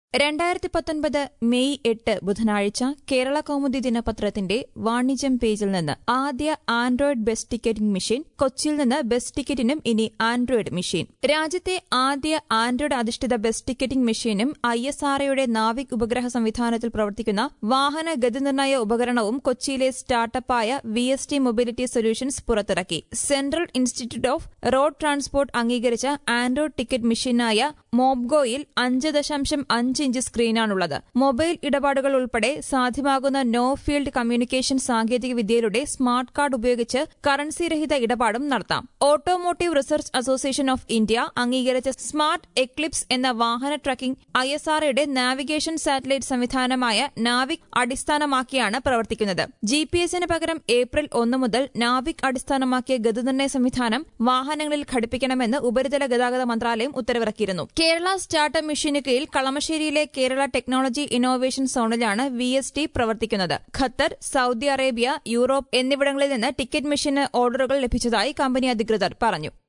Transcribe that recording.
രണ്ടായിരത്തി പത്തൊൻപത് മെയ് എട്ട് ബുധനാഴ്ച കേരള കൗമുദി ദിനപത്രത്തിന്റെ വാണിജ്യം പേജിൽ നിന്ന് ആദ്യ ആൻഡ്രോയിഡ് ബസ് ടിക്കറ്റിംഗ് മെഷീൻ കൊച്ചിയിൽ നിന്ന് ബസ് ടിക്കറ്റിനും ഇനി ആൻഡ്രോയിഡ് മെഷീൻ രാജ്യത്തെ ആദ്യ ആൻഡ്രോയിഡ് അധിഷ്ഠിത ബസ് ടിക്കറ്റിംഗ് മെഷീനും ഐ എസ് ആർഒയുടെ നാവിക് ഉപഗ്രഹ സംവിധാനത്തിൽ പ്രവർത്തിക്കുന്ന വാഹന ഗതിനിർണയ ഉപകരണവും കൊച്ചിയിലെ സ്റ്റാർട്ടപ്പായ V S T mobility solutions പുറത്തിറക്കി central institute of road transport അംഗീകരിച്ച ആൻഡ്രോയിഡ് ടിക്കറ്റ് മെഷീനായ മോബ്ഗോയിൽ അഞ്ച് ദശാംശം അഞ്ച് ഇഞ്ച് സ്ക്രീനാണുള്ളത് മൊബൈൽ ഇടപാടുകൾ ഉൾപ്പെടെ സാധ്യമാകുന്ന നോ ഫീൽഡ് കമ്മ്യൂണിക്കേഷൻ സാങ്കേതിക വിദ്യയിലൂടെ സ്മാർട്ട് കാർഡ് ഉപയോഗിച്ച് കറൻസി രഹിത ഇടപാടും നടത്താം automotive research association of India അംഗീകരിച്ച സ്മാർട്ട് എക്ലിപ്സ് എന്ന വാഹന ട്രക്കിംഗ് ഐ എസ് ആർഒയുടെ നാവിഗേഷൻ സാറ്റലൈറ്റ് സംവിധാനമായ നാവിക് അടിസ്ഥാനമാക്കിയാണ് പ്രവർത്തിക്കുന്നത് ജി പി എസിന് പകരം ഏപ്രിൽ ഒന്ന് മുതൽ നാവിക് അടിസ്ഥാനമാക്കിയ ഗതിനിർണയ സംവിധാനം വാഹനങ്ങളിൽ ഘടിപ്പിക്കണമെന്ന് ഉപരിതല ഗതാഗത മന്ത്രാലയം ഉത്തരവിറക്കിയിരുന്നു കേരള സ്റ്റാർട്ടപ്പ് മിഷന് കീഴിൽ കളമശ്ശേരിയിലെ കേരള ടെക്നോളജി ഇന്നോവേഷൻ സോണിലാണ് വി എസ് ടി പ്രവർത്തിക്കുന്നത് ഖത്തർ സൌദി അറേബ്യ യൂറോപ്പ് എന്നിവിടങ്ങളിൽ നിന്ന് ടിക്കറ്റ് മെഷീന് ഓർഡറുകൾ ലഭിച്ചതായി കമ്പനി അധികൃതർ പറഞ്ഞു